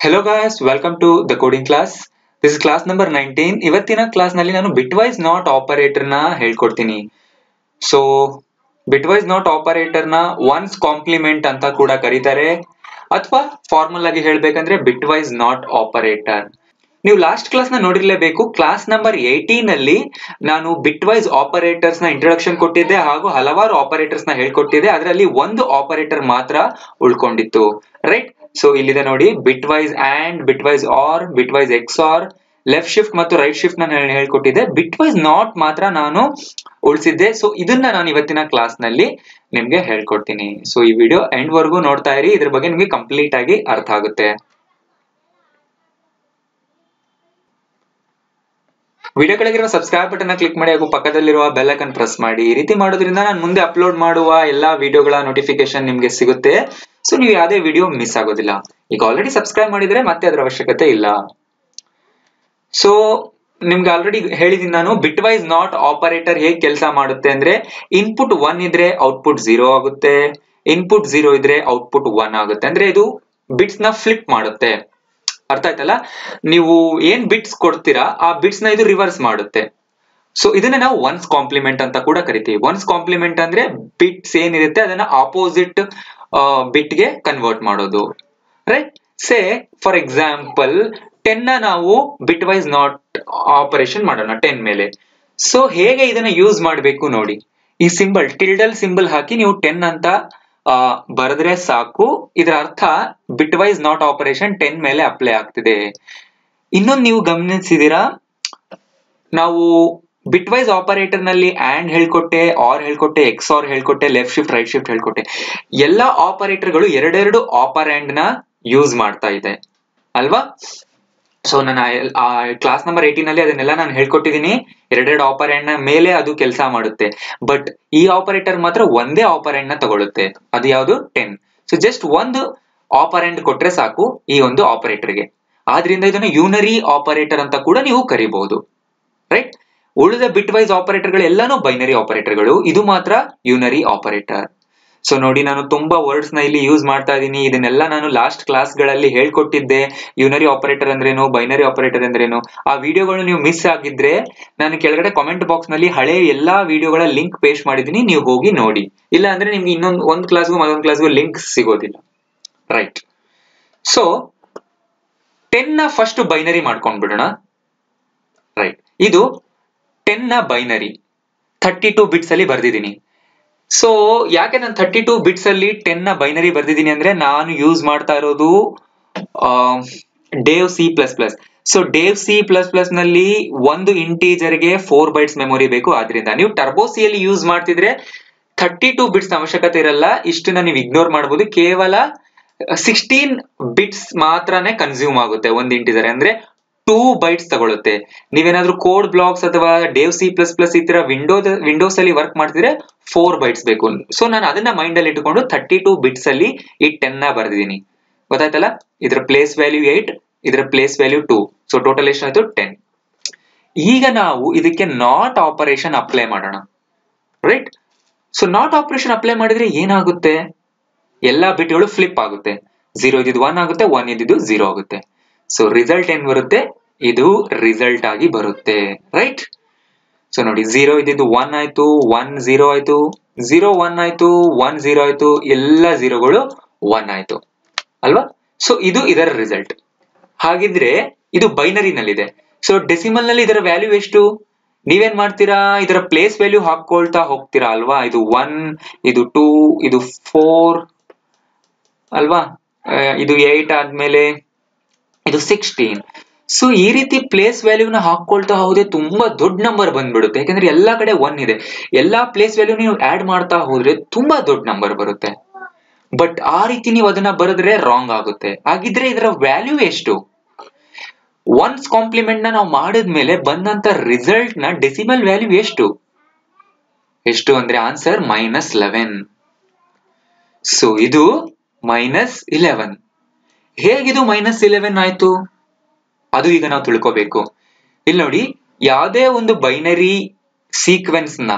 hello guys welcome to the coding class this class number nineteen ಇವತ್ತಿನ class ನಲ್ಲಿ ನಾನು bitwise not operator ನ ಹೇಳ್ಕೊಡ್ತೀನಿ so bitwise not operator ನ one's complement ಅಂತ ಕೂಡ ಕರೀತಾರೆ ಅಥವಾ ಫಾರ್ಮಲ್ ಆಗಿ ಹೇಳ್ಬೇಕಂದ್ರೆ ಬಿಟ್ ವೈಸ್ ನಾಟ್ ಆಪರೇಟರ್ ನೀವು ಲಾಸ್ಟ್ ಕ್ಲಾಸ್ ನ ನೋಡಿರ್ಲೇಬೇಕು ಕ್ಲಾಸ್ ನಂಬರ್ ಏಯ್ಟೀನ್ ಅಲ್ಲಿ ನಾನು ಬಿಟ್ ವೈಸ್ ಆಪರೇಟರ್ಸ್ ನ ಇಂಟ್ರೊಡಕ್ಷನ್ ಕೊಟ್ಟಿದ್ದೆ ಹಾಗೂ ಹಲವಾರು ಆಪರೇಟರ್ಸ್ ನ ಹೇಳ್ಕೊಟ್ಟಿದ್ದೆ ಅದರಲ್ಲಿ ಒಂದು ಆಪರೇಟರ್ ಮಾತ್ರ ಉಳ್ಕೊಂಡಿತ್ತು ರೈಟ್ ಸೊ ಇಲ್ಲಿದೆ ನೋಡಿ bitwise and bitwise or bitwise XOR left shift ಮತ್ತು ರೈಟ್ ಶಿಫ್ಟ್ ನಾನು ಹೇಳ್ಕೊಟ್ಟಿದ್ದೆ ಬಿಟ್ ವೈಸ್ ನಾಟ್ ಮಾತ್ರ ನಾನು ಉಳಿಸಿದ್ದೆ ಸೊ ಇದನ್ನ ನಾನು ಇವತ್ತಿನ ಕ್ಲಾಸ್ ನಲ್ಲಿ ನಿಮ್ಗೆ ಹೇಳ್ಕೊಡ್ತೀನಿ ಸೊ ಈ ವಿಡಿಯೋ ಎಂಡ್ ವರ್ಗೂ ನೋಡ್ತಾ ಇರಿ ಇದ್ರ ಬಗ್ಗೆ ನಿಮ್ಗೆ ಕಂಪ್ಲೀಟ್ ಆಗಿ ಅರ್ಥ ಆಗುತ್ತೆ ವಿಡಿಯೋ ಕೆಳಗಿರುವ ಸಬ್ಸ್ಕ್ರೈಬ್ ಬಟನ್ ಕ್ಲಿಕ್ ಮಾಡಿ ಹಾಗೂ ಪಕ್ಕದಲ್ಲಿರುವ ಬೆಲ್ ಐಕನ್ ಪ್ರೆಸ್ ಮಾಡಿ ಈ ರೀತಿ ಮಾಡೋದ್ರಿಂದ ನಾನು ಮುಂದೆ ಅಪ್ಲೋಡ್ ಮಾಡುವ ಎಲ್ಲಾ ವಿಡಿಯೋಗಳ ನೋಟಿಫಿಕೇಶನ್ ನಿಮ್ಗೆ ಸಿಗುತ್ತೆ ಸೊ ನೀವು ಯಾವುದೇ ವಿಡಿಯೋ ಮಿಸ್ ಆಗೋದಿಲ್ಲ ಈಗ ಆಲ್ರೆಡಿ ಸಬ್ಸ್ಕ್ರೈಬ್ ಮಾಡಿದ್ರೆ ಮತ್ತೆ ಅದರ ಅವಶ್ಯಕತೆ ಇಲ್ಲ ಸೊ ನಿಮ್ಗೆ ಆಲ್ರೆಡಿ ಹೇಳಿದೀನಿ ನಾನು ಬಿಟ್ ವೈಸ್ ನಾಟ್ ಆಪರೇಟರ್ ಹೇಗೆ ಕೆಲಸ ಮಾಡುತ್ತೆ ಅಂದ್ರೆ ಇನ್ಪುಟ್ ಒನ್ ಇದ್ರೆ ಔಟ್ಪುಟ್ ಝೀರೋ ಆಗುತ್ತೆ ಇನ್ಪುಟ್ ಝೀರೋ ಇದ್ರೆ ಔಟ್ಪುಟ್ ಒನ್ ಆಗುತ್ತೆ ಅಂದ್ರೆ ಇದು ಬಿಟ್ಸ್ ನ ಫ್ಲಿಪ್ ಮಾಡುತ್ತೆ ಅರ್ಥ ಆಯ್ತಲ್ಲ ನೀವು ಏನ್ ಬಿಟ್ಸ್ ಕೊಡ್ತೀರಾ ಆ ಬಿಟ್ಸ್ ನ ಇದು ರಿವರ್ಸ್ ಮಾಡುತ್ತೆ ಸೊ ಇದನ್ನ ನಾವು ಒನ್ಸ್ ಕಾಂಪ್ಲಿಮೆಂಟ್ ಅಂತ ಕೂಡ ಕರಿತೀವಿ ಒನ್ಸ್ ಕಾಂಪ್ಲಿಮೆಂಟ್ ಅಂದ್ರೆ ಬಿಟ್ಸ್ ಏನಿರುತ್ತೆ ಅದನ್ನ ಆಪೋಸಿಟ್ ಬಿಟ್ ಗೆ ಕನ್ವರ್ಟ್ ಮಾಡೋದು right say for example ten ನ ನಾವು ಬಿಟ್ ವೈಸ್ ನಾಟ್ ಆಪರೇಷನ್ ಮಾಡೋಣ ಟೆನ್ ಮೇಲೆ ಸೊ ಹೇಗೆ ಇದನ್ನ ಯೂಸ್ ಮಾಡಬೇಕು ನೋಡಿ ಈ ಸಿಂಬಲ್ ಟಿಲ್ಡಲ್ ಸಿಂಬಲ್ ಹಾಕಿ ನೀವು ಟೆನ್ ಅಂತ ಬರೆದ್ರೆ ಸಾಕು ಇದರ ಅರ್ಥ bitwise not operation ten ಮೇಲೆ ಅಪ್ಲೈ ಆಗ್ತಿದೆ ಇನ್ನೊಂದು ನೀವು ಗಮನಿಸಿದೀರಾ ನಾವು ಬಿಟ್ ವೈಸ್ ಆಪರೇಟರ್ ನಲ್ಲಿ ಆಂಡ್ ಹೇಳ್ಕೊಟ್ಟೆ ಆರ್ ಹೇಳ್ಕೊಟ್ಟೆ ಎಕ್ಸ್ ಆರ್ ಹೇಳ್ಕೊಟ್ಟೆ ಲೆಫ್ಟ್ ಶಿಫ್ಟ್ ರೈಟ್ ಶಿಫ್ಟ್ ಹೇಳ್ಕೊಟ್ಟೆ ಎಲ್ಲಾ ಆಪರೇಟರ್ಗಳು ಎರಡೆರಡು ಆಪರ್ಯಾಂಡ್ ನ ಯೂಸ್ ಮಾಡ್ತಾ ಇದೆ ಅಲ್ವಾ ಸೊ ನಾನು ಕ್ಲಾಸ್ ನಂಬರ್ ಏಟೀನ್ ಅಲ್ಲಿ ಅದನ್ನೆಲ್ಲ ನಾನು ಹೇಳ್ಕೊಟ್ಟಿದ್ದೀನಿ ಎರಡೆರಡು ಆಪರೆಂಡ್ ನ ಮೇಲೆ ಅದು ಕೆಲಸ ಮಾಡುತ್ತೆ ಬಟ್ ಈ ಆಪರೇಟರ್ ಮಾತ್ರ ಒಂದೇ ಆಪರೆಂಡ್ ನ ತಗೊಳುತ್ತೆ ಅದು ಯಾವುದು ಟೆನ್ ಸೊ ಜಸ್ಟ್ ಒಂದು ಆಪರೆಂಡ್ ಕೊಟ್ರೆ ಸಾಕು ಈ ಒಂದು ಆಪರೇಟರ್ಗೆ ಆದ್ರಿಂದ ಇದನ್ನು ಯೂನರಿ ಆಪರೇಟರ್ ಅಂತ ಕೂಡ ನೀವು ಕರಿಬಹುದು ರೈಟ್ ಉಳಿದ ಬಿಟ್ ವೈಸ್ ಆಪರೇಟರ್ಗಳು ಎಲ್ಲಾನು ಬೈನರಿ ಆಪರೇಟರ್ಗಳು ಇದು ಮಾತ್ರ ಯೂನರಿ ಆಪರೇಟರ್ ಸೊ ನೋಡಿ ನಾನು ತುಂಬಾ ವರ್ಡ್ಸ್ ನ ಇಲ್ಲಿ ಯೂಸ್ ಮಾಡ್ತಾ ಇದ್ದೀನಿ ಇದನ್ನೆಲ್ಲ ನಾನು ಲಾಸ್ಟ್ ಕ್ಲಾಸ್ ಗಳಲ್ಲಿ ಹೇಳ್ಕೊಟ್ಟಿದ್ದೆ ಯೂನರಿ ಆಪರೇಟರ್ ಅಂದ್ರೇನು ಬೈನರಿ ಆಪರೇಟರ್ ಅಂದ್ರೇನು ಆ ವಿಡಿಯೋಗಳು ನೀವು ಮಿಸ್ ಆಗಿದ್ರೆ ನಾನು ಕೆಳಗಡೆ ಕಾಮೆಂಟ್ ಬಾಕ್ಸ್ ನಲ್ಲಿ ಹಳೆ ಎಲ್ಲಾ ವಿಡಿಯೋಗಳ ಲಿಂಕ್ ಪೇಸ್ಟ್ ಮಾಡಿದೀನಿ ನೀವು ಹೋಗಿ ನೋಡಿ ಇಲ್ಲ ಅಂದ್ರೆ ನಿಮ್ಗೆ ಇನ್ನೊಂದು ಒಂದು ಕ್ಲಾಸ್ಗೂ ಮತ್ತೊಂದು ಕ್ಲಾಸ್ಗೂ ಲಿಂಕ್ ಸಿಗೋದಿಲ್ಲ ರೈಟ್ ಸೊ ಟೆನ್ ನ ಫಸ್ಟ್ ಬೈನರಿ ಮಾಡ್ಕೊಂಡ್ ಬಿಡೋಣ ರೈಟ್ ಇದು ಟೆನ್ ನ ಬೈನರಿ ಥರ್ಟಿ ಟೂ ಬಿಟ್ಸ್ ಅಲ್ಲಿ ಬರ್ದಿದ್ದೀನಿ ಸೊ ಯಾಕೆ ನಾನು ಥರ್ಟಿ ಟೂ ಬಿಟ್ಸ್ ಅಲ್ಲಿ ಟೆನ್ ನ ಬೈನರಿ ಬರ್ದಿದ್ದೀನಿ ಅಂದ್ರೆ ನಾನು ಯೂಸ್ ಮಾಡ್ತಾ ಇರೋದು Dev C plus plus so Dev C plus plus ನಲ್ಲಿ ಒಂದು ಇಂಟೀಜರ್ ಗೆ ಫೋರ್ ಬೈಟ್ಸ್ ಮೆಮೊರಿ ಬೇಕು ಆದ್ರಿಂದ ನೀವು ಟರ್ಬೋ ಸಿ ಅಲ್ಲಿ ಯೂಸ್ ಮಾಡ್ತಿದ್ರೆ ಥರ್ಟಿ ಟೂ ಬಿಟ್ಸ್ ಅವಶ್ಯಕತೆ ಇರಲ್ಲ ಇಷ್ಟನ್ನ ನೀವು ಇಗ್ನೋರ್ ಮಾಡಬಹುದು ಕೇವಲ ಸಿಕ್ಸ್ಟೀನ್ ಬಿಟ್ಸ್ ಮಾತ್ರನೇ ಕನ್ಸ್ಯೂಮ್ ಆಗುತ್ತೆ ಒಂದು ಇಂಟೀಜರ್ ಅಂದ್ರೆ ಟೂ ಬೈಟ್ಸ್ ತಗೊಳುತ್ತೆ ನೀವೇನಾದ್ರೂ ಕೋಡ್ ಬ್ಲಾಕ್ಸ್ ಅಥವಾ ಡೇವ್ ಸಿ ಪ್ಲಸ್ ಪ್ಲಸ್ ಈ ತರ ವಿಂಡೋ ವಿಂಡೋಸ್ ಅಲ್ಲಿ ವರ್ಕ್ ಮಾಡ್ತಿದ್ರೆ ಫೋರ್ ಬೈಟ್ಸ್ ಬೇಕು ಸೊ ನಾನು ಅದನ್ನ ಮೈಂಡ್ ಅಲ್ಲಿ ಇಟ್ಟುಕೊಂಡು ಥರ್ಟಿ ಟೂ ಬಿಟ್ಸ್ ಅಲ್ಲಿ ಈ ಟೆನ್ ನ ಬರ್ದಿದ್ದೀನಿ ಗೊತ್ತಾಯ್ತಲ್ಲ ಇದರ ಪ್ಲೇಸ್ ವ್ಯಾಲ್ಯೂ ಏಟ್ ಇದರ place value two so total ಎಷ್ಟಾಯ್ತು ಟೆನ್ ಈಗ ನಾವು ಇದಕ್ಕೆ ನಾಟ್ ಆಪರೇಷನ್ ಅಪ್ಲೈ ಮಾಡೋಣ right so not operation apply ಮಾಡಿದ್ರೆ ಏನಾಗುತ್ತೆ ಎಲ್ಲಾ ಬಿಟ್ಗಳು ಫ್ಲಿಪ್ ಆಗುತ್ತೆ ಝೀರೋ ಇದ್ದಿದ್ದು ಒನ್ ಆಗುತ್ತೆ ಒನ್ ಇದ್ದಿದ್ದು ಝೀರೋ ಆಗುತ್ತೆ ಸೊ ರಿಸಲ್ಟ್ ಏನ್ ಬರುತ್ತೆ ಇದು ರಿಸಲ್ಟ್ ಆಗಿ ಬರುತ್ತೆ ರೈಟ್ ಸೊ ನೋಡಿ ಝೀರೋ ಇದ್ದಿದ್ದು ಒನ್ ಆಯ್ತು ಒನ್ ಝೀರೋ ಆಯ್ತು ಝೀರೋ ಒನ್ ಆಯ್ತು ಒನ್ ಝೀರೋ ಆಯ್ತು ಎಲ್ಲ ಝೀರೋಗಳು ಒನ್ ಆಯ್ತು ಅಲ್ವಾ ಸೊ ಇದು ಇದರ ರಿಸಲ್ಟ್ ಹಾಗಿದ್ರೆ ಇದು ಬೈನರಿ ನಲ್ಲಿದೆ ಸೊ ಡೆಸಿಮಲ್ ನಲ್ಲಿ ಇದರ ವ್ಯಾಲ್ಯೂ ಎಷ್ಟು ನೀವೇನ್ ಮಾಡ್ತೀರಾ ಇದರ ಪ್ಲೇಸ್ ವ್ಯಾಲ್ಯೂ ಹಾಕೊಳ್ತಾ ಹೋಗ್ತೀರಾ ಅಲ್ವಾ ಇದು ಒನ್ ಇದು ಟೂ ಇದು ಫೋರ್ ಅಲ್ವಾ ಇದು ಏಟ್ ಆದ್ಮೇಲೆ ಇದು ಸಿಕ್ಸ್ಟೀನ್ ಸೊ ಈ ರೀತಿ ಪ್ಲೇಸ್ ವ್ಯಾಲ್ಯೂನ ಹಾಕೊಳ್ತಾ ಹೋದ್ರೆ ತುಂಬಾ ದೊಡ್ಡ ನಂಬರ್ ಬಂದ್ಬಿಡುತ್ತೆ ಯಾಕಂದ್ರೆ ಎಲ್ಲಾ ಕಡೆ ಒನ್ ಇದೆ ಎಲ್ಲಾ ಪ್ಲೇಸ್ ವ್ಯಾಲ್ಯೂ ನೀವು ಆಡ್ ಮಾಡ್ತಾ ಹೋದ್ರೆ ತುಂಬಾ ದೊಡ್ಡ ನಂಬರ್ ಬರುತ್ತೆ ಬಟ್ ಆ ರೀತಿ ನೀವು ಅದನ್ನ ಬರೆದ್ರೆ ರಾಂಗ್ ಆಗುತ್ತೆ ಹಾಗಿದ್ರೆ ಇದರ ವ್ಯಾಲ್ಯೂ ಎಷ್ಟು ಒನ್ಸ್ ಕಾಂಪ್ಲಿಮೆಂಟ್ ನ ನಾವು ಮಾಡಿದ್ಮೇಲೆ ಬಂದಂತ ರಿಸಲ್ಟ್ ನ ಡೆಸಿಮಲ್ ವ್ಯಾಲ್ಯೂ ಎಷ್ಟು ಎಷ್ಟು ಅಂದ್ರೆ ಆನ್ಸರ್ ಮೈನಸ್ ಲೆವೆನ್ ಸೊ ಇದು ಮೈನಸ್ ಇಲೆವೆನ್ ಹೇಗಿದು ಮೈನಸ್ ಇಲೆವೆನ್ ಆಯ್ತು ಅದು ಈಗ ನಾವು ತಿಳ್ಕೋಬೇಕು ಇಲ್ಲಿ ನೋಡಿ ಯಾವುದೇ ಒಂದು ಬೈನರಿ ಸೀಕ್ವೆನ್ಸ್ ನ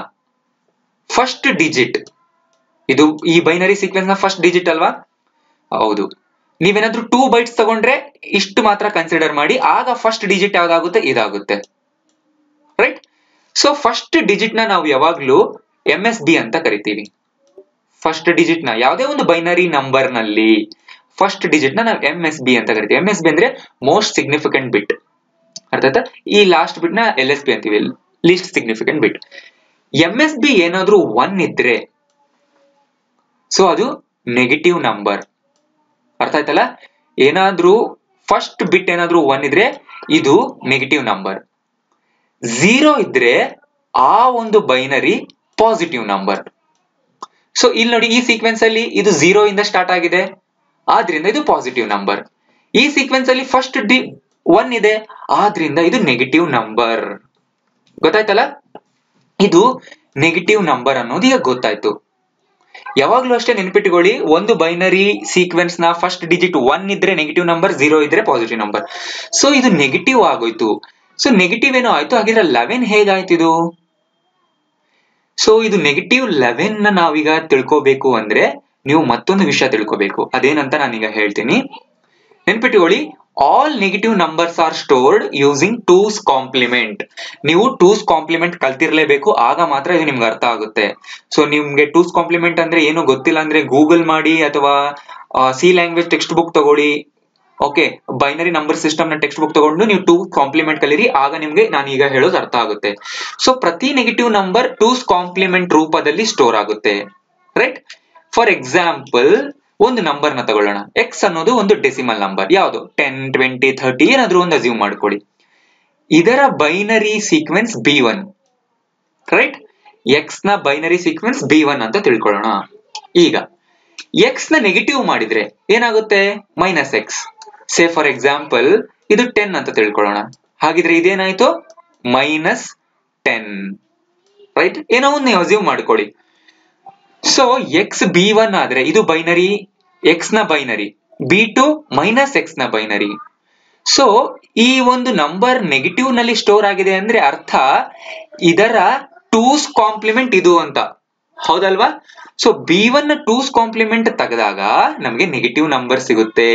ಫಸ್ಟ್ ಡಿಜಿಟ್ ಇದು ಈ ಬೈನರಿ ಸೀಕ್ವೆನ್ಸ್ ನ ಫಸ್ಟ್ ಡಿಜಿಟ್ ಅಲ್ವಾ ಹೌದು ನೀವೇನಾದ್ರೂ ಟೂ ಬೈಟ್ಸ್ ತಗೊಂಡ್ರೆ ಇಷ್ಟು ಮಾತ್ರ ಕನ್ಸಿಡರ್ ಮಾಡಿ ಆಗ ಫಸ್ಟ್ ಡಿಜಿಟ್ ಯಾವ್ದಾಗುತ್ತೆ ಇದಾಗುತ್ತೆ ರೈಟ್ ಸೊ ಫಸ್ಟ್ ಡಿಜಿಟ್ ನ ನಾವು ಯಾವಾಗ್ಲೂ ಎಂ ಎಸ್ ಬಿ ಅಂತ ಕರಿತೀವಿ ಫಸ್ಟ್ ಡಿಜಿಟ್ ನ ಯಾವುದೇ ಒಂದು ಬೈನರಿ ನಂಬರ್ ನಲ್ಲಿ ಫಸ್ಟ್ ಡಿಜಿಟ್ ನ ನಾವು ಎಂ ಎಸ್ ಬಿ ಅಂತ ಕರಿತೀವಿ ಎಂ ಎಸ್ ಬಿ ಅಂದ್ರೆ ಮೋಸ್ಟ್ ಸಿಗ್ನಿಫಿಕೆಂಟ್ ಬಿಟ್ ಅರ್ಥ ಆಯ್ತಾ ಈ ಲಾಸ್ಟ್ ಬಿಟ್ ನ ಎಲ್ ಎಸ್ ಬಿ ಅಂತೀವಿ least significant bit M S B ಏನಾದ್ರೂ ಒನ್ ಇದ್ರೆ ಸೊ ಅದು ನೆಗೆಟಿವ್ ನಂಬರ್ ಅರ್ಥ ಆಯ್ತಲ್ಲ ಏನಾದ್ರೂ ಫಸ್ಟ್ ಬಿಟ್ ಏನಾದ್ರೂ ಒನ್ ಇದ್ರೆ ಇದು ನೆಗೆಟಿವ್ ನಂಬರ್ ಝೀರೋ ಇದ್ರೆ ಆ ಒಂದು ಬೈನರಿ ಪಾಸಿಟಿವ್ ನಂಬರ್ ಸೊ ಇಲ್ಲಿ ನೋಡಿ ಈ ಸೀಕ್ವೆನ್ಸ್ ಅಲ್ಲಿ ಇದು ಝೀರೋ ಇಂದ ಸ್ಟಾರ್ಟ್ ಆಗಿದೆ ಆದ್ರಿಂದ ಇದು ಪಾಸಿಟಿವ್ ನಂಬರ್ ಈ ಸೀಕ್ವೆನ್ಸ್ ಅಲ್ಲಿ ಫಸ್ಟ್ ಡಿ ಒನ್ ಇದೆ ಆದ್ರಿಂದ ಇದು ನೆಗೆಟಿವ್ ನಂಬರ್ ಗೊತ್ತಾಯ್ತಲ್ಲ ಇದು ನೆಗೆಟಿವ್ ನಂಬರ್ ಅನ್ನೋದು ಈಗ ಗೊತ್ತಾಯ್ತು ಯಾವಾಗ್ಲೂ ಅಷ್ಟೇ ನೆನ್ಪಿಟ್ಕೊಳ್ಳಿ ಒಂದು ಬೈನರಿ ಸೀಕ್ವೆನ್ಸ್ ನ ಫಸ್ಟ್ ಡಿಜಿಟ್ ಒನ್ ಇದ್ರೆ ನೆಗೆಟಿವ್ ನಂಬರ್ ಝೀರೋ ಇದ್ರೆ ಪಾಸಿಟಿವ್ ನಂಬರ್ ಸೊ ಇದು ನೆಗೆಟಿವ್ ಆಗೋಯ್ತು ಸೊ ನೆಗೆಟಿವ್ ಏನೋ ಆಯ್ತು ಹಾಗಿದ್ರೆ ಲೆವೆನ್ ಹೇಗಾಯ್ತು ಇದು ಸೊ ಇದು ನೆಗೆಟಿವ್ ಲೆವೆನ್ ನ ನಾವೀಗ ತಿಳ್ಕೋಬೇಕು ಅಂದ್ರೆ ನೀವು ಮತ್ತೊಂದು ವಿಷಯ ತಿಳ್ಕೋಬೇಕು ಅದೇನಂತ ನಾನೀಗ ಹೇಳ್ತೀನಿ ನೆನ್ಪಿಟ್ಕೊಳ್ಳಿ all negative numbers are stored using two's complement ನೀವು ಟೂಸ್ ಕಾಂಪ್ಲಿಮೆಂಟ್ ಕಲ್ತಿರ್ಲೇಬೇಕು ಆಗ ಮಾತ್ರ ಇದು ನಿಮ್ಗೆ ಅರ್ಥ ಆಗುತ್ತೆ ಸೊ ನಿಮ್ಗೆ ಟೂಸ್ ಕಾಂಪ್ಲಿಮೆಂಟ್ ಅಂದ್ರೆ ಏನು ಗೊತ್ತಿಲ್ಲ ಅಂದ್ರೆ ಗೂಗಲ್ ಮಾಡಿ ಅಥವಾ ಸಿ ಲ್ಯಾಂಗ್ವೇಜ್ ಟೆಕ್ಸ್ಟ್ ಬುಕ್ ತಗೊಳ್ಳಿ ಓಕೆ ಬೈನರಿ ನಂಬರ್ ಸಿಸ್ಟಮ್ ನ ಟೆಕ್ಸ್ಟ್ ಬುಕ್ ತಗೊಂಡು ನೀವು ಟೂ ಕಾಂಪ್ಲಿಮೆಂಟ್ ಕಲೀರಿ ಆಗ ನಿಮ್ಗೆ ನಾನು ಈಗ ಹೇಳೋದು ಅರ್ಥ ಆಗುತ್ತೆ ಸೊ ಪ್ರತಿ ನೆಗೆಟಿವ್ ನಂಬರ್ ಟೂಸ್ ಕಾಂಪ್ಲಿಮೆಂಟ್ ರೂಪದಲ್ಲಿ ಸ್ಟೋರ್ ಆಗುತ್ತೆ ರೈಟ್ ಫಾರ್ ಎಕ್ಸಾಂಪಲ್ ಒಂದು ನಂಬರ್ ನ ತಗೊಳ್ಳೋಣ ಎಕ್ಸ್ ಅನ್ನೋದು ಒಂದು ಡೆಸಿಮಲ್ ನಂಬರ್ ಯಾವುದು ಟೆನ್ ಟ್ವೆಂಟಿ ಥರ್ಟಿ ಏನಾದ್ರೂ ಒಂದು ಅಸ್ಯೂಮ್ ಮಾಡ್ಕೊಳ್ಳಿ ಇದರ binary sequence B one right x ನ ಬೈನರಿ ಸೀಕ್ವೆನ್ಸ್ ಬಿ ಒನ್ ಅಂತ ತಿಳ್ಕೊಳ್ಳೋಣ ಈಗ ಎಕ್ಸ್ ನ ನೆಗೆಟಿವ್ ಮಾಡಿದ್ರೆ ಏನಾಗುತ್ತೆ minus x say for example ಇದು ಟೆನ್ ಅಂತ ತಿಳ್ಕೊಳ್ಳೋಣ ಹಾಗಿದ್ರೆ ಇದೇನಾಯ್ತು ಮೈನಸ್ ಟೆನ್ ರೈಟ್ ಏನೋ ಒಂದು ನೀವು ಅಸ್ಯೂಮ್ ಮಾಡ್ಕೊಳ್ಳಿ ಸೊ ಎಕ್ಸ್ ಬಿ ಒನ್ ಆದ್ರೆ ಇದು ಬೈನರಿ ಎಕ್ಸ್ ನ binary B two minus x ನ ಬೈನರಿ ಸೊ ಈ ಒಂದು ನಂಬರ್ ನೆಗೆಟಿವ್ ನಲ್ಲಿ ಸ್ಟೋರ್ ಆಗಿದೆ ಅಂದ್ರೆ ಅರ್ಥ ಇದರ ಟೂಸ್ ಕಾಂಪ್ಲಿಮೆಂಟ್ ಇದು ಅಂತ ಹೌದಲ್ವಾ so B one two's complement ತೆಗೆದಾಗ ನಮಗೆ ನೆಗೆಟಿವ್ ನಂಬರ್ ಸಿಗುತ್ತೆ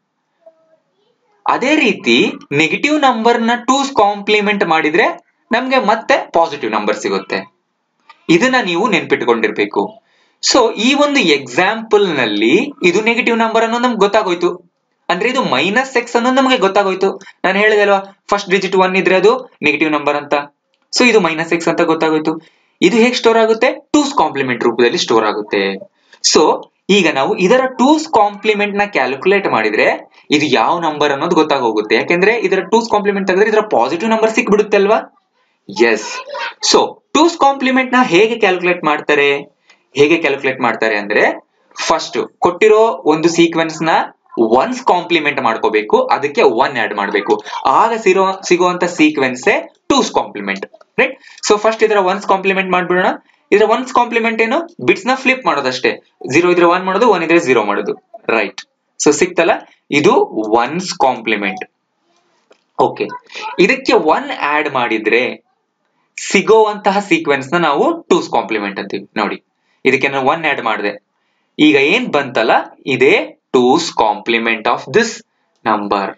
ಅದೇ ರೀತಿ ನೆಗೆಟಿವ್ ನಂಬರ್ ನ ಟೂಸ್ ಕಾಂಪ್ಲಿಮೆಂಟ್ ಮಾಡಿದ್ರೆ ನಮ್ಗೆ ಮತ್ತೆ ಪಾಸಿಟಿವ್ ನಂಬರ್ ಸಿಗುತ್ತೆ ಇದನ್ನ ನೀವು ನೆನ್ಪಿಟ್ಕೊಂಡಿರ್ಬೇಕು ಸೊ ಈ ಒಂದು ಎಕ್ಸಾಂಪಲ್ ನಲ್ಲಿ ಇದು ನೆಗೆಟಿವ್ ನಂಬರ್ ಅನ್ನೋದು ನಮ್ಗೆ ಗೊತ್ತಾಗೋಯ್ತು ಅಂದ್ರೆ ಇದು ಮೈನಸ್ ಎಕ್ಸ್ ಅನ್ನೋದು ನಮಗೆ ಗೊತ್ತಾಗೋಯ್ತು ನಾನು ಹೇಳಿದೆ ಅಲ್ವಾ ಫಸ್ಟ್ ಡಿಜಿಟ್ ಒನ್ ಇದ್ರೆ ಅದು ನೆಗೆಟಿವ್ ನಂಬರ್ ಅಂತ ಸೊ ಇದು ಮೈನಸ್ ಎಕ್ಸ್ ಅಂತ ಗೊತ್ತಾಗೋಯ್ತು ಇದು ಹೇಗೆ ಸ್ಟೋರ್ ಆಗುತ್ತೆ ಟೂಸ್ ಕಾಂಪ್ಲಿಮೆಂಟ್ ರೂಪದಲ್ಲಿ ಸ್ಟೋರ್ ಆಗುತ್ತೆ ಸೊ ಈಗ ನಾವು ಇದರ ಟೂಸ್ ಕಾಂಪ್ಲಿಮೆಂಟ್ ನ ಕ್ಯಾಲ್ಕುಲೇಟ್ ಮಾಡಿದ್ರೆ ಇದು ಯಾವ ನಂಬರ್ ಅನ್ನೋದು ಗೊತ್ತಾಗೋಗುತ್ತೆ ಯಾಕೆಂದ್ರೆ ಇದರ ಟೂಸ್ ಕಾಂಪ್ಲಿಮೆಂಟ್ ತೆಗೆದ್ರೆ ಇದರ ಪಾಸಿಟಿವ್ ನಂಬರ್ ಸಿಕ್ಬಿಡುತ್ತೆ ಅಲ್ವಾ ಎಸ್ ಸೊ ಟೂಸ್ ಕಾಂಪ್ಲಿಮೆಂಟ್ ನ ಹೇಗೆ ಕ್ಯಾಲ್ಕುಲೇಟ್ ಮಾಡ್ತಾರೆ ಹೇಗೆ ಕ್ಯಾಲ್ಕುಲೇಟ್ ಮಾಡ್ತಾರೆ ಅಂದ್ರೆ ಫಸ್ಟ್ ಕೊಟ್ಟಿರೋ ಒಂದು ಸೀಕ್ವೆನ್ಸ್ ನ ಒನ್ಸ್ ಕಾಂಪ್ಲಿಮೆಂಟ್ ಮಾಡ್ಕೋಬೇಕು ಅದಕ್ಕೆ ಒನ್ ಆಡ್ ಮಾಡಬೇಕು ಆಗ ಸಿರೋ ಸಿಗುವಂತ sequence two's complement right so first ಇದರ ಒನ್ಸ್ ಕಾಂಪ್ಲಿಮೆಂಟ್ ಮಾಡ್ಬಿಡೋಣ ಇದರ ಒನ್ಸ್ ಕಾಂಪ್ಲಿಮೆಂಟ್ ಏನು ಬಿಟ್ಸ್ ನ ಫ್ಲಿಪ್ ಮಾಡೋದಷ್ಟೇ ಜೀರೋ ಇದ್ರೆ ಒನ್ ಮಾಡೋದು ಒನ್ ಇದ್ರೆ ಜೀರೋ ಮಾಡೋದು ರೈಟ್ ಸೊ ಸಿಕ್ತಲ್ಲ ಇದು ಒನ್ಸ್ ಕಾಂಪ್ಲಿಮೆಂಟ್ ಓಕೆ ಇದಕ್ಕೆ ಒನ್ ಆಡ್ ಮಾಡಿದ್ರೆ ಸಿಗೋವಂತಹ ಸೀಕ್ವೆನ್ಸ್ ನ ನಾವು ಟೂಸ್ ಕಾಂಪ್ಲಿಮೆಂಟ್ ಅಂತೀವಿ ನೋಡಿ ಇದಕ್ಕೆ ನಾನು ಒನ್ ಆಡ್ ಮಾಡಿದೆ ಈಗ ಏನ್ ಬಂತಲ್ಲ ಇದೇ two's complement of this number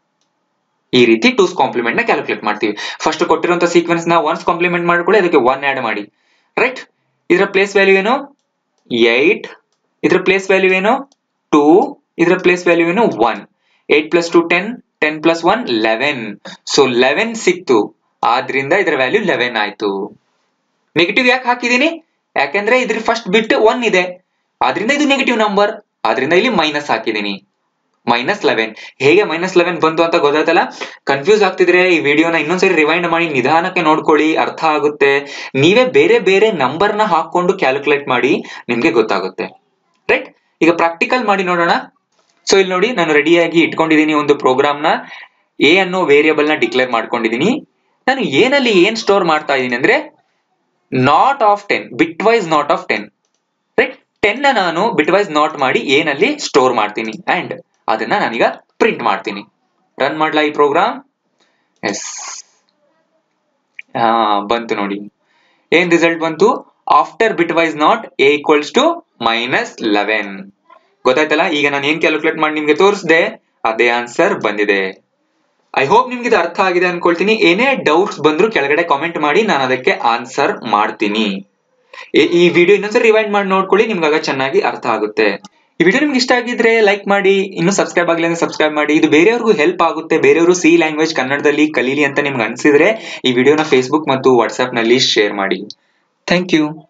ಈ ರೀತಿ ಟೂಸ್ ಕಾಂಪ್ಲಿಮೆಂಟ್ ನ ಕ್ಯಾಲ್ಕುಲೇಟ್ ಮಾಡ್ತೀವಿ ಫಸ್ಟ್ ಕೊಟ್ಟಿರುವಂತ ಸೀಕ್ವೆನ್ಸ್ ನ ಒನ್ಸ್ ಕಾಂಪ್ಲಿಮೆಂಟ್ ಮಾಡ್ಕೊಳ್ಳಿ ಅದಕ್ಕೆ ಒನ್ ಆಡ್ ಮಾಡಿ ರೈಟ್ ಇದರ ಪ್ಲೇಸ್ ವ್ಯಾಲ್ಯೂ ಏನು ಏಟ್ ಇದರ ಪ್ಲೇಸ್ ವ್ಯಾಲ್ಯೂ ಏನು ಟೂ ಇದರ ಪ್ಲೇಸ್ ವ್ಯಾಲ್ಯೂ ಏನು one eight plus two ten ten plus one eleven so eleven ಸಿಕ್ತು ಆದ್ರಿಂದ ಇದರ ವ್ಯಾಲ್ಯೂ ಲೆವೆನ್ ಆಯ್ತು ನೆಗೆಟಿವ್ ಯಾಕೆ ಹಾಕಿದೀನಿ ಯಾಕಂದ್ರೆ ಇದ್ರ ಫಸ್ಟ್ ಬಿಟ್ ಒನ್ ಇದೆ ಆದ್ರಿಂದ ಇದು ನೆಗೆಟಿವ್ ನಂಬರ್ ಆದ್ರಿಂದ ಇಲ್ಲಿ ಮೈನಸ್ ಹಾಕಿದೀನಿ ಮೈನಸ್ ಲೆವೆನ್ ಹೇಗೆ ಮೈನಸ್ ಲೆವೆನ್ ಬಂತು ಅಂತ ಗೊತ್ತಾಯ್ತಲ್ಲ ಕನ್ಫ್ಯೂಸ್ ಆಗ್ತಿದ್ರೆ ಈ ವಿಡಿಯೋನ ಇನ್ನೊಂದ್ಸರಿ ರಿವೈಂಡ್ ಮಾಡಿ ನಿಧಾನಕ್ಕೆ ನೋಡ್ಕೊಳ್ಳಿ ಅರ್ಥ ಆಗುತ್ತೆ ನೀವೇ ಬೇರೆ ಬೇರೆ ನಂಬರ್ ನ ಹಾಕೊಂಡು ಕ್ಯಾಲ್ಕುಲೇಟ್ ಮಾಡಿ ನಿಮ್ಗೆ ಗೊತ್ತಾಗುತ್ತೆ ರೈಟ್ ಈಗ ಪ್ರಾಕ್ಟಿಕಲ್ ಮಾಡಿ ನೋಡೋಣ ಸೊ ಇಲ್ಲಿ ನೋಡಿ ನಾನು ರೆಡಿಯಾಗಿ ಇಟ್ಕೊಂಡಿದ್ದೀನಿ ಒಂದು ಪ್ರೋಗ್ರಾಮ್ ನ ಎ ಅನ್ನೋ ವೇರಿಯಬಲ್ ನ ಡಿಕ್ಲೇರ್ ಮಾಡ್ಕೊಂಡಿದ್ದೀನಿ ನಾನು ಏನಲ್ಲಿ ಏನ್ ಸ್ಟೋರ್ ಮಾಡ್ತಾ ಇದ್ದೀನಿ ಅಂದ್ರೆ not of ten bitwise not of ten right ten ನ ನಾನು ಬಿಟ್ ವೈಸ್ ನಾಟ್ ಮಾಡಿ ಏನಲ್ಲಿ ಸ್ಟೋರ್ ಮಾಡ್ತೀನಿ ಅಂಡ್ ಅದನ್ನ ನಾನೀಗ ಪ್ರಿಂಟ್ ಮಾಡ್ತೀನಿ ರನ್ ಮಾಡ್ಲಾ ಈ ಪ್ರೋಗ್ರಾಮ್ ಎಸ್ ಹಾ ಬಂತು ನೋಡಿ ಏನ್ ರಿಸಲ್ಟ್ ಬಂತು after bitwise not A equals to minus eleven ಗೊತ್ತಾಯ್ತಲ್ಲ ಈಗ ನಾನು ಏನ್ ಕ್ಯಾಲ್ಕುಲೇಟ್ ಮಾಡಿ ನಿಮ್ಗೆ ತೋರಿಸ್ದೆ ಅದೇ ಆನ್ಸರ್ ಬಂದಿದೆ ಐ ಹೋಪ್ ನಿಮ್ಗೆ ಇದು ಅರ್ಥ ಆಗಿದೆ ಅನ್ಕೊಳ್ತೀನಿ ಏನೇ ಡೌಟ್ಸ್ ಬಂದ್ರು ಕೆಳಗಡೆ ಕಾಮೆಂಟ್ ಮಾಡಿ ನಾನು ಅದಕ್ಕೆ ಆನ್ಸರ್ ಮಾಡ್ತೀನಿ ಈ- ಈ ವಿಡಿಯೋ ಇನ್ನೊಂದ್ಸರಿ ರಿವೈಂಡ್ ಮಾಡಿ ನೋಡ್ಕೊಳ್ಳಿ ನಿಮ್ಗಾಗ ಚೆನ್ನಾಗಿ ಅರ್ಥ ಆಗುತ್ತೆ ಈ ವಿಡಿಯೋ ನಿಮ್ಗೆ ಇಷ್ಟ ಆಗಿದ್ರೆ ಲೈಕ್ ಮಾಡಿ ಇನ್ನು ಸಬ್ಸ್ಕ್ರೈಬ್ ಆಗಿಲ್ಲ ಅಂದ್ರೆ ಸಬ್ಸ್ಕ್ರೈಬ್ ಮಾಡಿ ಇದು ಬೇರೆಯವ್ರಿಗೂ ಹೆಲ್ಪ್ ಆಗುತ್ತೆ ಬೇರೆಯವರು ಸಿ ಲ್ಯಾಂಗ್ವೇಜ್ ಕನ್ನಡದಲ್ಲಿ ಕಲೀಲಿ ಅಂತ ನಿಮ್ಗೆ ಅನ್ಸಿದ್ರೆ ಈ ವಿಡಿಯೋನ ಫೇಸ್ಬುಕ್ ಮತ್ತು ವಾಟ್ಸ್ಆಪ್ ನಲ್ಲಿ ಶೇರ್ ಮಾಡಿ ಥ್ಯಾಂಕ್ ಯು